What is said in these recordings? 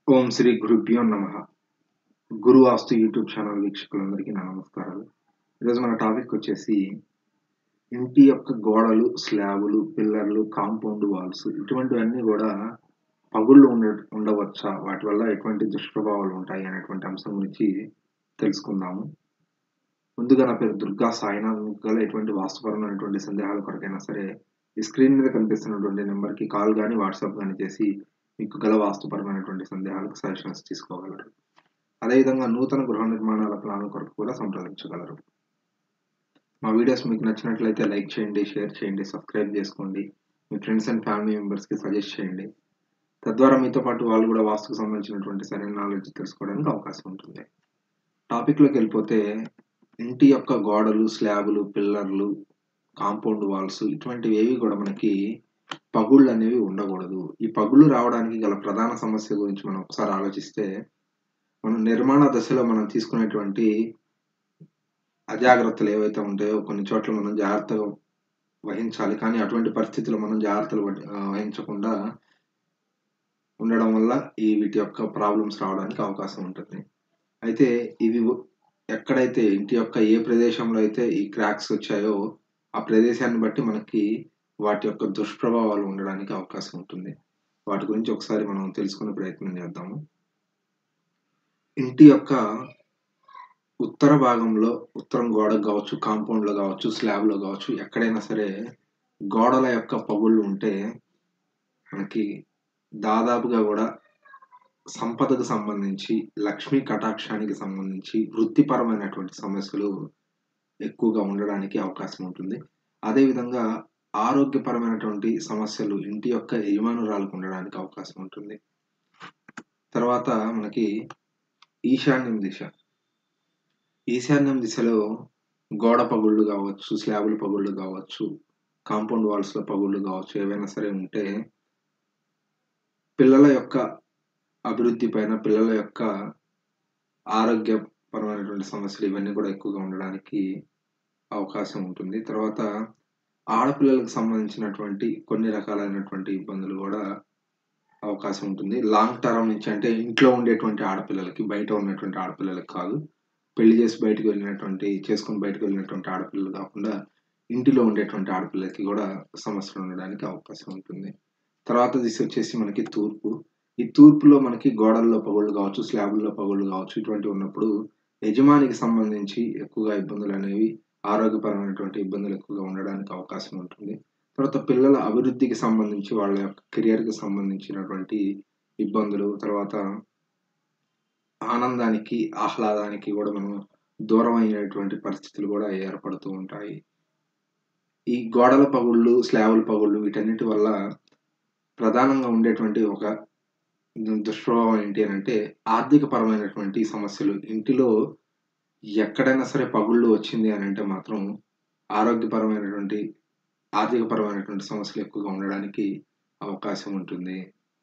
ఓం శ్రీ గురుభ్యో నమ గురు వాస్తు YouTube channel వీక్షకులందరికీ నా నమస్కారాలు ఈరోజు మన టాపిక్ వచ్చేసి ఇంటి యొక్క గోడలు స్లాబులు పిల్లర్లు కాంపౌండ్ వాల్స్ ఇటువంటివన్నీ కూడా పగుళ్ళు ఉండ ఉండవచ్చా వాటి వల్ల ఎటువంటి దుష్ప్రభావాలు ఉంటాయి అనేటువంటి అంశం గురించి తెలుసుకుందాము ముందుగా నా పేరు దుర్గా సాయినాథ్ మీకు గల ఎటువంటి వాస్తుపరమైనటువంటి సందేహాల కొరకైనా సరే ఈ స్క్రీన్ మీద కనిపిస్తున్నటువంటి నెంబర్కి కాల్ కానీ వాట్సాప్ కానీ చేసి మీకు గల వాస్తుపరమైనటువంటి సందేహాలకు సజెషన్స్ తీసుకోగలరు అదేవిధంగా నూతన గృహ నిర్మాణాల ప్లాన్ కొరకు కూడా సంప్రదించగలరు మా వీడియోస్ మీకు నచ్చినట్లయితే లైక్ చేయండి షేర్ చేయండి సబ్స్క్రైబ్ చేసుకోండి మీ ఫ్రెండ్స్ అండ్ ఫ్యామిలీ మెంబర్స్కి సజెస్ట్ చేయండి తద్వారా మీతో పాటు వాళ్ళు కూడా వాస్తుకు సంబంధించినటువంటి సరైన నాలెడ్జ్ తెలుసుకోవడానికి అవకాశం ఉంటుంది టాపిక్లోకి వెళ్ళిపోతే ఇంటి యొక్క గోడలు స్లాబులు పిల్లర్లు కాంపౌండ్ వాల్స్ ఇటువంటివి ఏవి కూడా మనకి పగుళ్ళు అనేవి ఉండకూడదు ఈ పగుళ్ళు రావడానికి గల ప్రధాన సమస్య గురించి మనం ఒకసారి ఆలోచిస్తే మనం నిర్మాణ దశలో మనం తీసుకునేటువంటి అజాగ్రత్తలు ఏవైతే ఉంటాయో కొన్ని చోట్ల మనం జాగ్రత్తగా వహించాలి కానీ అటువంటి పరిస్థితుల్లో మనం జాగ్రత్తలు వహించకుండా ఉండడం వల్ల ఈ వీటి యొక్క ప్రాబ్లమ్స్ రావడానికి అవకాశం ఉంటుంది అయితే ఇవి ఎక్కడైతే ఇంటి యొక్క ఏ ప్రదేశంలో అయితే ఈ క్రాక్స్ వచ్చాయో ఆ ప్రదేశాన్ని బట్టి మనకి వాటి యొక్క దుష్ప్రభావాలు ఉండడానికి అవకాశం ఉంటుంది వాటి గురించి ఒకసారి మనం తెలుసుకునే ప్రయత్నం చేద్దాము ఇంటి యొక్క ఉత్తర భాగంలో ఉత్తరం గోడ కావచ్చు కాంపౌండ్లో కావచ్చు స్లాబ్లో కావచ్చు ఎక్కడైనా సరే గోడల యొక్క పగుళ్ళు ఉంటే మనకి దాదాపుగా కూడా సంపదకు సంబంధించి లక్ష్మీ కటాక్షానికి సంబంధించి వృత్తిపరమైనటువంటి సమస్యలు ఎక్కువగా ఉండడానికి అవకాశం ఉంటుంది అదేవిధంగా ఆరోగ్యపరమైనటువంటి సమస్యలు ఇంటి యొక్క యజమానురాలకు ఉండడానికి అవకాశం ఉంటుంది తర్వాత మనకి ఈశాన్యం దిశ ఈశాన్యం దిశలో గోడ పగుళ్ళు కావచ్చు స్లాబుల పగుళ్ళు కావచ్చు కాంపౌండ్ వాల్స్లో పగుళ్ళు కావచ్చు ఏవైనా సరే ఉంటే పిల్లల యొక్క అభివృద్ధి పైన పిల్లల యొక్క ఆరోగ్యపరమైనటువంటి సమస్యలు ఇవన్నీ కూడా ఎక్కువగా ఉండడానికి అవకాశం ఉంటుంది తర్వాత ఆడపిల్లలకు సంబంధించినటువంటి కొన్ని రకాలైనటువంటి ఇబ్బందులు కూడా అవకాశం ఉంటుంది లాంగ్ టర్మ్ నుంచి అంటే ఇంట్లో ఉండేటువంటి ఆడపిల్లలకి బయట ఉన్నటువంటి ఆడపిల్లలకి కాదు పెళ్లి చేసి బయటకు వెళ్ళినటువంటి చేసుకుని బయటకు వెళ్ళినటువంటి ఆడపిల్లలు కాకుండా ఇంటిలో ఉండేటువంటి ఆడపిల్లలకి కూడా సమస్యలు ఉండడానికి అవకాశం ఉంటుంది తర్వాత దిశ వచ్చేసి మనకి తూర్పు ఈ తూర్పులో మనకి గోడల్లో పగుళ్ళు కావచ్చు స్లాబుల్లో పగుళ్ళు కావచ్చు ఇటువంటివి ఉన్నప్పుడు యజమానికి సంబంధించి ఎక్కువగా ఇబ్బందులు అనేవి ఆరోగ్యపరమైనటువంటి ఇబ్బందులు ఎక్కువగా ఉండడానికి అవకాశం ఉంటుంది తర్వాత పిల్లల అభివృద్ధికి సంబంధించి వాళ్ళ యొక్క కెరియర్కి సంబంధించినటువంటి ఇబ్బందులు తర్వాత ఆనందానికి ఆహ్లాదానికి కూడా మనం దూరం అయ్యేటువంటి పరిస్థితులు కూడా ఏర్పడుతూ ఉంటాయి ఈ గోడల పగుళ్ళు స్లాబుల పగుళ్ళు వీటన్నిటి వల్ల ప్రధానంగా ఉండేటువంటి ఒక దుష్ప్రభావం ఏంటి అని అంటే ఆర్థిక పరమైనటువంటి సమస్యలు ఇంటిలో ఎక్కడైనా సరే పగుళ్ళు వచ్చింది అని అంటే మాత్రం ఆరోగ్యపరమైనటువంటి ఆర్థికపరమైనటువంటి సమస్యలు ఎక్కువగా ఉండడానికి అవకాశం ఉంటుంది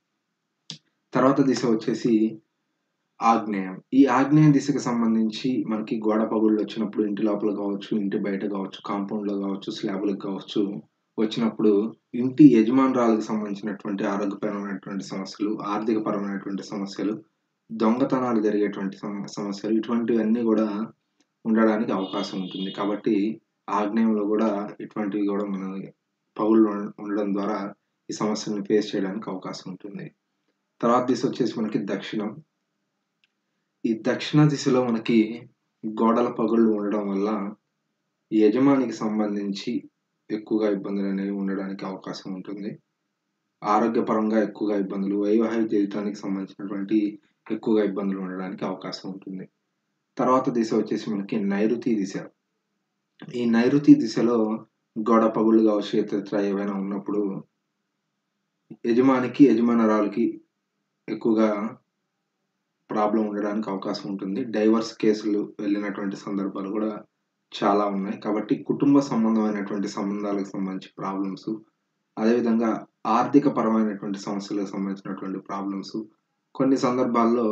తర్వాత దిశ వచ్చేసి ఆగ్నేయం ఈ ఆగ్నేయ దిశకు సంబంధించి మనకి గోడ పగుళ్ళు వచ్చినప్పుడు ఇంటి లోపల కావచ్చు ఇంటి బయట కావచ్చు కాంపౌండ్లో కావచ్చు స్లాబ్లకు కావచ్చు వచ్చినప్పుడు ఇంటి యజమానురాలకు సంబంధించినటువంటి ఆరోగ్యపరమైనటువంటి సమస్యలు ఆర్థిక పరమైనటువంటి సమస్యలు దొంగతనాలు జరిగేటువంటి సమస్యలు ఇటువంటివన్నీ కూడా ఉండడానికి అవకాశం ఉంటుంది కాబట్టి ఆగ్నేయంలో కూడా ఇటువంటివి కూడా మన పగుళ్ళు ఉండడం ద్వారా ఈ సమస్యలను ఫేస్ చేయడానికి అవకాశం ఉంటుంది తర్వాత దిశ వచ్చేసి మనకి దక్షిణం ఈ దక్షిణ దిశలో మనకి గోడల పగుళ్ళు ఉండడం వల్ల యజమానికి సంబంధించి ఎక్కువగా ఇబ్బందులు అనేవి ఉండడానికి అవకాశం ఉంటుంది ఆరోగ్యపరంగా ఎక్కువగా ఇబ్బందులు వైవాహిక జీవితానికి సంబంధించినటువంటి ఎక్కువగా ఇబ్బందులు ఉండడానికి అవకాశం ఉంటుంది తర్వాత దిశ వచ్చేసి మనకి నైరుతి దిశ ఈ నైరుతి దిశలో గోడ పగుళ్ళు కావచ్చు ఇతర ఏవైనా ఉన్నప్పుడు యజమానికి యజమానరాలకి ఎక్కువగా ప్రాబ్లం ఉండడానికి అవకాశం ఉంటుంది డైవర్స్ కేసులు వెళ్ళినటువంటి సందర్భాలు కూడా చాలా ఉన్నాయి కాబట్టి కుటుంబ సంబంధమైనటువంటి సంబంధాలకు సంబంధించి ప్రాబ్లమ్స్ అదేవిధంగా ఆర్థిక పరమైనటువంటి సమస్యలకు సంబంధించినటువంటి ప్రాబ్లమ్స్ కొన్ని సందర్భాల్లో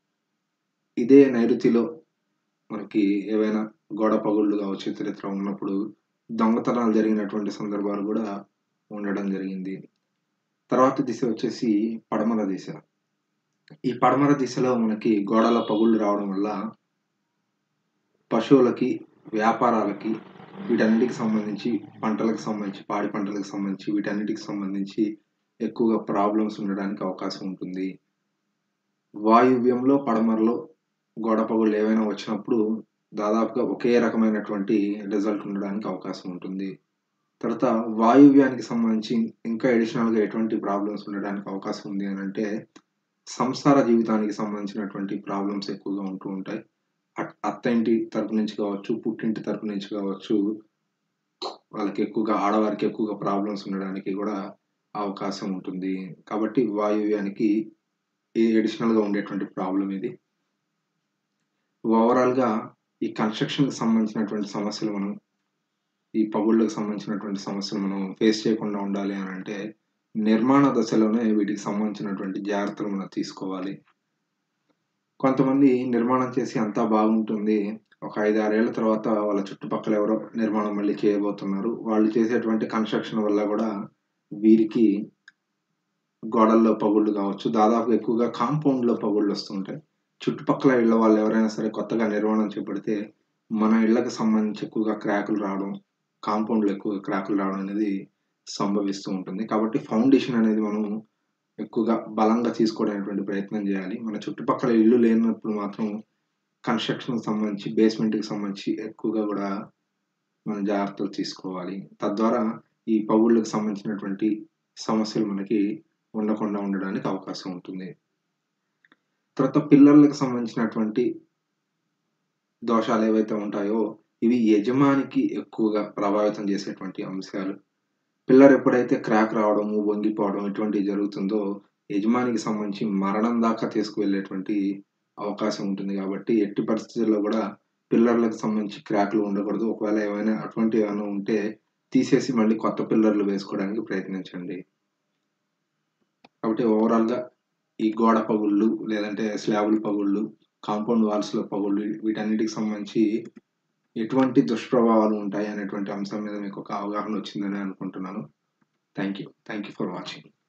ఇదే నైరుతిలో మనకి ఏవైనా గోడ పగుళ్ళు కావచ్చు ఇతరితర ఉన్నప్పుడు దొంగతనాలు జరిగినటువంటి సందర్భాలు కూడా ఉండడం జరిగింది తర్వాత దిశ వచ్చేసి పడమర దిశ ఈ పడమర దిశలో మనకి గోడల పగుళ్ళు రావడం వల్ల పశువులకి, వ్యాపారాలకి వీటన్నిటికి సంబంధించి పంటలకు సంబంధించి, పాడి పంటలకు సంబంధించి వీటన్నిటికి సంబంధించి ఎక్కువగా ప్రాబ్లమ్స్ ఉండడానికి అవకాశం ఉంటుంది. వాయువ్యంలో, పడమరలో గోడ పగుళ్ళు ఏవైనా వచ్చినప్పుడు దాదాపుగా ఒకే రకమైనటువంటి రిజల్ట్ ఉండడానికి అవకాశం ఉంటుంది. తర్వాత వాయువ్యానికి సంబంధించి ఇంకా అడిషనల్‌గా ఎటువంటి ప్రాబ్లమ్స్ ఉండడానికి అవకాశం ఉంది అనంటే, సంసార జీవితానికి సంబంధించినటువంటి ప్రాబ్లమ్స్ ఎక్కువగా ఉంటూ ఉంటాయి. అట్ అత్తింటి తరపు నుంచి కావచ్చు, పుట్టింటి తరపు నుంచి కావచ్చు, వాళ్ళకి ఎక్కువగా ఆడవారికి ఎక్కువగా ప్రాబ్లమ్స్ ఉండడానికి గూడా అవకాశం ఉంటుంది. కాబట్టి వాయువ్యానికి ఈ అడిషనల్‌గా ఉండేటువంటి ప్రాబ్లమ్ ఇది. ఓవరాల్‌గా ఈ కన్‌స్ట్రక్షన్‌కి సంబంధించినటువంటి సమస్యలు మనం ఈ పగుళ్ళకు సంబంధించినటువంటి సమస్యలు మనం ఫేస్ చేయకుండా ఉండాలి అనంటే, నిర్మాణ దశలోనే వీటికి సంబంధించినటువంటి జాగ్రత్తలు మనం తీసుకోవాలి. కొంతమంది నిర్మాణం చేసి అంతా బాగుంటుంది. ఒక 5, 6 ఏళ్ల తర్వాత వాళ్ళ చుట్టుపక్కల ఎవరో నిర్మాణం మళ్ళీ చేయబోతున్నారు. వాళ్ళు చేసేటువంటి కన్‌స్ట్రక్షన్ వల్ల గూడా వీరికి గోడల్లో పగుళ్ళు కావచ్చు. దాదాపు ఎక్కువగా కాంపౌండ్‌లో పగుళ్ళొస్తూ ఉంటాయి. చుట్టుపక్కల ఇళ్ళ వాళ్ళు ఎవరైనా సరే కొత్తగా నిర్మాణం చేపడితే, మన ఇళ్ళకి సంబంధించి ఎక్కువగా క్రాకులు రావడం, కాంపౌండ్‌లో ఎక్కువగా క్రాకులు రావడం అనేది సంభవిస్తూ ఉంటుంది. కాబట్టి ఫౌండేషన్ అనేది మనం ఎక్కువగా బలంగా తీసుకోవడానికి ప్రయత్నం చేయాలి. మన చుట్టుపక్కల ఇల్లు లేనప్పుడు మాత్రం కన్‌స్ట్రక్షన్‌కి సంబంధించి, బేస్‌మెంట్‌కి సంబంధించి ఎక్కువగా గూడా మనం జాగ్రత్తలు తీసుకోవాలి. తద్వారా ఈ పగుళ్ళకి సంబంధించినటువంటి సమస్యలు మనకి ఉండకుండా ఉండడానికి అవకాశం ఉంటుంది. తర్వాత పిల్లర్లకు సంబంధించినటువంటి దోషాలు ఏవైతే ఉంటాయో, ఇవి యజమానికి ఎక్కువగా ప్రభావితం చేసేటువంటి అంశాలు. పిల్లర్ ఎప్పుడైతే క్రాక్ రావడము, వంగిపోవడం ఇటువంటివి జరుగుతుందో, యజమానికి సంబంధించి మరణం దాకా తీసుకువెళ్ళేటువంటి అవకాశం ఉంటుంది కాబట్టి, ఎట్టి పరిస్థితుల్లో గూడా పిల్లర్లకు సంబంధించి క్రాక్‌లు ఉండకూడదు. ఒకవేళ ఏమైనా అటువంటివి ఏమైనా ఉంటే తీసేసి మళ్ళీ కొత్త పిల్లర్లు వేసుకోవడానికి ప్రయత్నించండి. కాబట్టి ఓవరాల్‌గా ఈ గోడ పగుళ్ళు, లేదంటే స్లాబుల పగుళ్ళు, కాంపౌండ్ వాల్స్‌లో పగుళ్ళు వీటన్నిటికి సంబంధించి ఎటువంటి దుష్ప్రభావాలు ఉంటాయి అనేటువంటి అంశం మీద మీకు ఒక అవగాహన వచ్చిందని అనుకుంటున్నాను. Thank you. Thank you for watching.